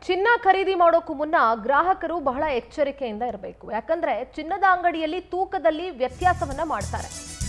ಚಿನ್ನ ಖರೀದಿ ಮಾಡೋಕ್ಕೂ ಮುನ್ನ ಗ್ರಾಹಕರು ಬಹಳ ಎಚ್ಚರಿಕೆಯಿಂದ ಇರಬೇಕು ಯಾಕಂದ್ರೆ ಚಿನ್ನದ ಅಂಗಡಿಯಲ್ಲಿ ತೂಕದಲ್ಲಿ ವ್ಯತ್ಯಾಸವನ್ನ ಮಾಡ್ತಾರೆ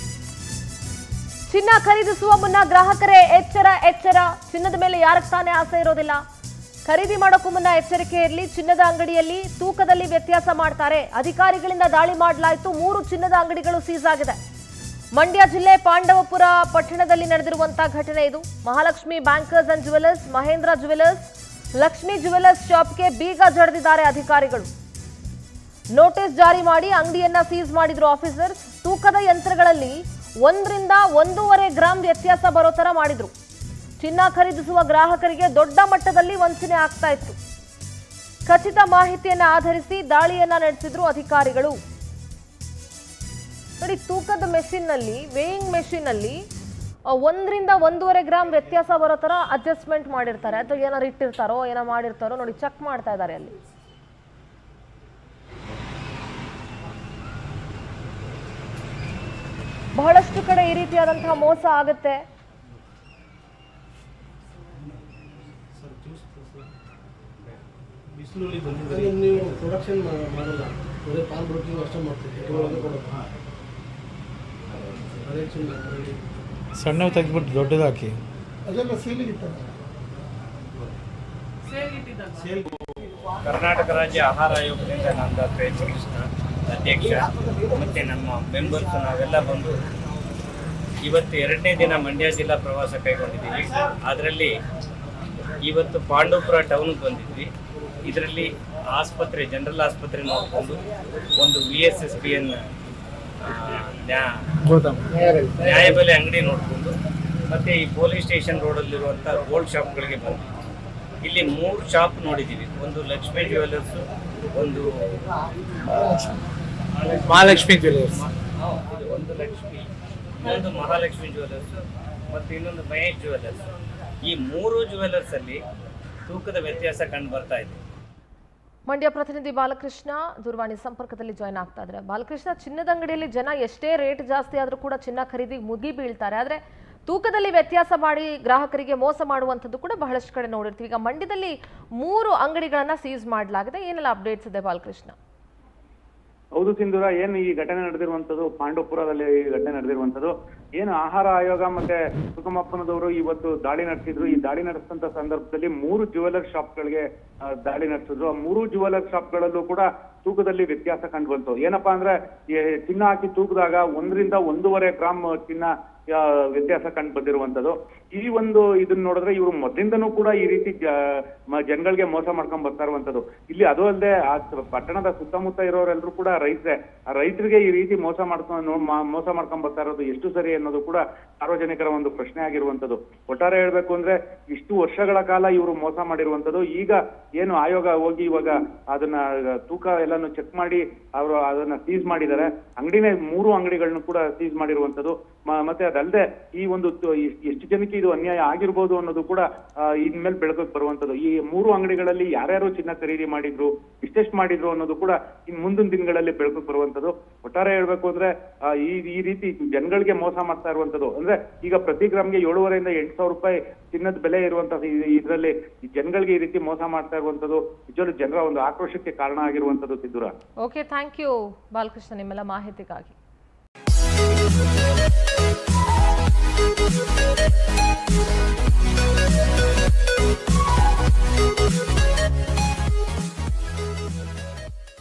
ಚಿನ್ನ ಖರೀದಿಸುವ ಮುನ್ನ ಗ್ರಾಹಕರೇ ಎಚ್ಚರ ಎಚ್ಚರ ಚಿನ್ನದ ಮೇಲೆ ಯಾರಕ್ಕೆ ತಾನೇ ಆಸೆ ಇರೋದಿಲ್ಲ ಖರೀದಿ ಮಾಡೋಕ್ಕೂ ಮುನ್ನ ಎಚ್ಚರಿಕೆ ಇರಲಿ ಚಿನ್ನದ ಅಂಗಡಿಯಲ್ಲಿ ತೂಕದಲ್ಲಿ ವ್ಯತ್ಯಾಸ ಮಾಡ್ತಾರೆ ಅಧಿಕಾರಿಗಳಿಂದ ದಾಳಿ ಮಾಡಲಾಯಿತು ಮೂರು ಚಿನ್ನದ ಅಂಗಡಿಗಳು ಸೀಸ್ ಆಗಿದೆ ಮಂಡ್ಯ ಜಿಲ್ಲೆ ಪಾಂಡವಪುರ ಪಟ್ಟಣದಲ್ಲಿ ನಡೆದಿರುವಂತಹ ಘಟನೆ ಇದು Mahalakshmi bankers and jewellers Mahendra jewellers Lakshmi jewellers ಶಾಪ್ಗೆ ಬೀಗ ಜಡಿದಿದ್ದಾರೆ ಅಧಿಕಾರಿಗಳು ನೋಟಿಸ್ ಜಾರಿ ಮಾಡಿ ಅಂಗಡಿಯನ್ನ ಸೀಸ್ ಮಾಡಿದ್ರು ಆಫೀಸರ್ಸ್ ತೂಕದ ಯಂತ್ರಗಳಲ್ಲಿ ಒಂದರಿಂದ ಒಂದೂವರೆ ಗ್ರಾಂ ವ್ಯತ್ಯಾಸ ಬರೋ ತರ ಮಾಡಿದ್ರು ಚಿನ್ನ ಖರೀದಿಸುವ ಗ್ರಾಹಕರಿಗೆ ದೊಡ್ಡ ಮಟ್ಟದಲ್ಲಿ ವಂಚನೆ ಆಗ್ತಾ ಇತ್ತು ಖಚಿತ ಮಾಹಿತಿಯನ್ನ ಆಧರಿಸಿ ದಾಳಿಯನ್ನ ನಡೆಸಿದ್ರು ಅಧಿಕಾರಿಗಳು ನೋಡಿ ತೂಕದ ಮೆಷಿನ್ ನಲ್ಲಿ ವೇಯಿಂಗ್ ಮೆಷಿನ್ ಅಲ್ಲಿ ಆ, ಒಂದರಿಂದ ಒಂದೂವರೆ ಗ್ರಾಮ್ ವ್ಯತ್ಯಾಸ ಬರೋ ತರ ಅಡ್ಜಸ್ಟ್ಮೆಂಟ್ ಮಾಡಿರ್ತಾರೆ ಅಥವಾ ಏನಾರು ಇಟ್ಟಿರ್ತಾರೋ ಏನೋ ಮಾಡಿರ್ತಾರೋ ನೋಡಿ ಚೆಕ್ ಮಾಡ್ತಾ ಇದ್ದಾರೆ ಅಲ್ಲಿ ಬಹಳಷ್ಟು ಕಡೆ ಈ ರೀತಿಯಾದಂತಹ ಮೋಸ ಆಗುತ್ತೆ ಬಿಸಿಲಲ್ಲಿ ಬಂದಿದ್ದಾರೆ ನೀವು ಪ್ರೊಡಕ್ಷನ್ ಮಾಡಲ್ಲ ಬರೀ ಪಾಲ್ ಬ್ರೋಕಿಂಗ್ ಅಷ್ಟೇ ಮಾಡ್ತೀವಿ ಇಟ್ಕೊಳ್ಳೋದು ಕೊಡೋದು ಅದೇ ಚಿನ್ನ ಅದರಲ್ಲಿ ಸಣ್ಣವು ತೆಗೆದ್ಬಿಟ್ಟು ದೊಡ್ಡದು ಹಾಕಿ ಅದೆಲ್ಲ ಸೀಲಿಗೆ ಇಟ್ಟಾರೆ ಕರ್ನಾಟಕ ರಾಜ್ಯ ಆಹಾರ ಆಯೋಗದಿಂದ ನಾನು ಡಾಕ್ಟರ್ ಎಚ್ ಕೃಷ್ಣ ಅಧ್ಯಕ್ಷ ಮತ್ತು ನಮ್ಮ ಮೆಂಬರ್ಸ್ ನಾವೆಲ್ಲ ಬಂದು ಇವತ್ತು ಎರಡನೇ ದಿನ ಮಂಡ್ಯ ಜಿಲ್ಲಾ ಪ್ರವಾಸ ಕೈಗೊಂಡಿದ್ದೀವಿ ಅದರಲ್ಲಿ ಇವತ್ತು ಪಾಂಡವಪುರ ಟೌನ್ಗೆ ಬಂದಿದ್ವಿ ಇದರಲ್ಲಿ ಆಸ್ಪತ್ರೆ ಜನರಲ್ ಆಸ್ಪತ್ರೆ ನೋಡಿಕೊಂಡು ಒಂದು V S S P N ನ್ಯಾಯಬೆಲೆ ಅಂಗಡಿ ನೋಡಿಕೊಂಡು ಮತ್ತು ಈ ಪೊಲೀಸ್ ಸ್ಟೇಷನ್ ರೋಡಲ್ಲಿರುವಂಥ ಗೋಲ್ಡ್ ಶಾಪ್ಗಳಿಗೆ ಬಂದ್ವಿ ಇಲ್ಲಿ ಮೂರು ಶಾಪ್ ನೋಡಿದ್ದೀವಿ ಒಂದು ಲಕ್ಷ್ಮೀ ಜ್ಯುವೆಲರ್ಸು ಒಂದು ಮಹಾಲಕ್ಷ್ಮಿ ಜ್ಯುವೆಲರ್ಸ್ ಇದು ಒಂದು ಲಕ್ಷ್ಮಿ ಇನ್ನೊಂದು ಮಹಾಲಕ್ಷ್ಮಿ ಜ್ಯುವೆಲರ್ಸ್ ಮತ್ತು ಇನ್ನೊಂದು ಮಹೇಶ್ ಜ್ಯುವೆಲರ್ಸ್ ಈ ಮೂರು ಜ್ಯುವೆಲರ್ಸ್ ಅಲ್ಲಿ ತೂಕದ ವ್ಯತ್ಯಾಸ ಕಂಡು ಬರ್ತಾ ಇದೆ ಮಂಡ್ಯ ಪ್ರತಿನಿಧಿ ಬಾಲಕೃಷ್ಣ ದೂರವಾಣಿ ಸಂಪರ್ಕದಲ್ಲಿ ಜಾಯ್ನ್ ಆಗ್ತಾ ಇದ್ದಾರೆ ಬಾಲಕೃಷ್ಣ ಚಿನ್ನದ ಅಂಗಡಿಯಲ್ಲಿ ಜನ ಎಷ್ಟೇ ರೇಟ್ ಜಾಸ್ತಿ ಆದ್ರೂ ಕೂಡ ಚಿನ್ನ ಖರೀದಿಗೆ ಮುಗಿ ಬೀಳ್ತಾರೆ ಆದ್ರೆ ತೂಕದಲ್ಲಿ ವ್ಯತ್ಯಾಸ ಮಾಡಿ ಗ್ರಾಹಕರಿಗೆ ಮೋಸ ಮಾಡುವಂಥದ್ದು ಕೂಡ ಬಹಳಷ್ಟು ಕಡೆ ನೋಡಿರ್ತೀವಿ ಈಗ ಮಂಡ್ಯದಲ್ಲಿ ಮೂರು ಅಂಗಡಿಗಳನ್ನ ಸೀಸ್ ಮಾಡಲಾಗಿದೆ ಏನೆಲ್ಲ ಅಪ್ಡೇಟ್ಸ್ ಇದೆ ಬಾಲಕೃಷ್ಣ ಹೌದು ಸಿಂಧೂರ ಏನು ಈ ಘಟನೆ ನಡೆದಿರುವಂತದ್ದು ಪಾಂಡವಪುರದಲ್ಲಿ ಈ ಘಟನೆ ನಡೆದಿರುವಂತದ್ದು ಏನು ಆಹಾರ ಆಯೋಗ ಮತ್ತೆ ಸುಗಮಪ್ಪನದವರು ಇವತ್ತು ದಾಳಿ ನಡೆಸಿದ್ರು ಈ ದಾಳಿ ನಡೆಸಿದಂತ ಸಂದರ್ಭದಲ್ಲಿ ಮೂರು ಜ್ಯುವೆಲರ್ ಶಾಪ್ಗಳಿಗೆ ಆ, ದಾಳಿ ನಡೆಸಿದ್ರು ಆ ಮೂರು ಜ್ಯುವೆಲರ್ ಶಾಪ್ಗಳಲ್ಲೂ ಕೂಡ ತೂಕದಲ್ಲಿ ವ್ಯತ್ಯಾಸ ಕಂಡು ಬಂತು ಏನಪ್ಪಾ ಅಂದ್ರೆ ಈ ಚಿನ್ನ ಹಾಕಿ ತೂಕದಾಗ ಒಂದರಿಂದ ಒಂದೂವರೆ ಗ್ರಾಮ್ ಚಿನ್ನ ಆ, ವ್ಯತ್ಯಾಸ ಕಂಡು ಬಂದಿರುವಂತದ್ದು ಈ ಒಂದು ಇದನ್ನ ನೋಡಿದ್ರೆ ಇವರು ಮೊದಲಿಂದನೂ ಕೂಡ ಈ ರೀತಿ ಜ- ಮ- ಜನಗಳಿಗೆ ಮೋಸ ಮಾಡ್ಕೊಂಡ್ ಬರ್ತಾ ಇರುವಂತದ್ದು ಇಲ್ಲಿ ಅದು ಅಲ್ಲದೆ ಆ ಸ- ಪಟ್ಟಣದ ಸುತ್ತಮುತ್ತ ಇರೋರೆಲ್ಲರೂ ಕೂಡ ರೈತರೇ ಆ ರೈತರಿಗೆ ಈ ರೀತಿ ಮೋಸ ಮಾಡ್ಕೊಂಡು ನೋ- ಮಾ- ಮೋಸ ಮಾಡ್ಕೊಂಡ್ ಬರ್ತಾ ಇರೋದು ಎಷ್ಟು ಸರಿ ಅನ್ನೋದು ಕೂಡ ಸಾರ್ವಜನಿಕರ ಒಂದು ಪ್ರಶ್ನೆ ಆಗಿರುವಂತದ್ದು ಒಟ್ಟಾರೆ ಹೇಳ್ಬೇಕು ಅಂದ್ರೆ ಇಷ್ಟು ವರ್ಷಗಳ ಕಾಲ ಇವರು ಮೋಸ ಮಾಡಿರುವಂತದ್ದು ಈಗ ಏನು ಆಯೋಗ ಹೋಗಿ ಇವಾಗ ಅದನ್ನ ತೂಕ ಎಲ್ಲಾನು ಚೆಕ್ ಮಾಡಿ ಅವರು ಅದನ್ನ ಸೀಸ್ ಮಾಡಿದ್ದಾರೆ ಅಂಗಡಿನೇ ಮೂರು ಅಂಗಡಿಗಳನ್ನ ಕೂಡ ಸೀಸ್ ಮಾಡಿರುವಂತದ್ದು ಮ- ಮತ್ತೆ ಅದಲ್ಲದೆ ಈ ಒಂದು ತು- ಎಷ್ಟ್- ಎಷ್ಟು ಜನಕ್ಕೆ ಇದು ಅನ್ಯಾಯ ಆಗಿರ್ಬೋದು ಅನ್ನೋದು ಕೂಡ ಆ, ಇನ್ಮೇಲೆ ಬೆಳಕಕ್ಕೆ ಬರುವಂತದ್ದು ಈ ಮೂರು ಅಂಗಡಿಗಳಲ್ಲಿ ಯಾರ್ಯಾರು ಚಿನ್ನ ಖರೀದಿ ಮಾಡಿದ್ರು ಇಷ್ಟೆಷ್ಟು ಮಾಡಿದ್ರು ಅನ್ನೋದು ಕೂಡ ಇನ್ ಮುಂದಿನ ದಿನಗಳಲ್ಲಿ ಬೆಳಕಕ್ಕೆ ಬರುವಂತದ್ದು ಒಟ್ಟಾರೆ ಹೇಳ್ಬೇಕು ಅಂದ್ರೆ ಆ, ಈ ಈ ರೀತಿ ಜನಗಳಿಗೆ ಮೋಸ ಮಾಡ್ತಾ ಇರುವಂತದ್ದು ಅಂದ್ರೆ ಈಗ ಪ್ರತಿ ಗ್ರಾಮ್ಗೆ ಏಳುವರೆಯಿಂದ ಎಂಟು ಸಾವಿರ ರೂಪಾಯಿ ಚಿನ್ನದ ಬೆಲೆ ಇರುವಂತಹ ಇದರಲ್ಲಿ ಜನಗಳಿಗೆ ಈ ರೀತಿ ಮೋಸ ಮಾಡ್ತಾ ಇರುವಂತದ್ದು ನಿಜವಾಗ್ಲೂ ಜನರ ಒಂದು ಆಕ್ರೋಶಕ್ಕೆ ಕಾರಣ ಆಗಿರುವಂತದ್ದು ಸಿದ್ದೂರ ಓಕೆ ಥ್ಯಾಂಕ್ ಯು ಬಾಲಕೃಷ್ಣ ನಿಮ್ಮೆಲ್ಲ ಮಾಹಿತಿಗಾಗಿ Thank you.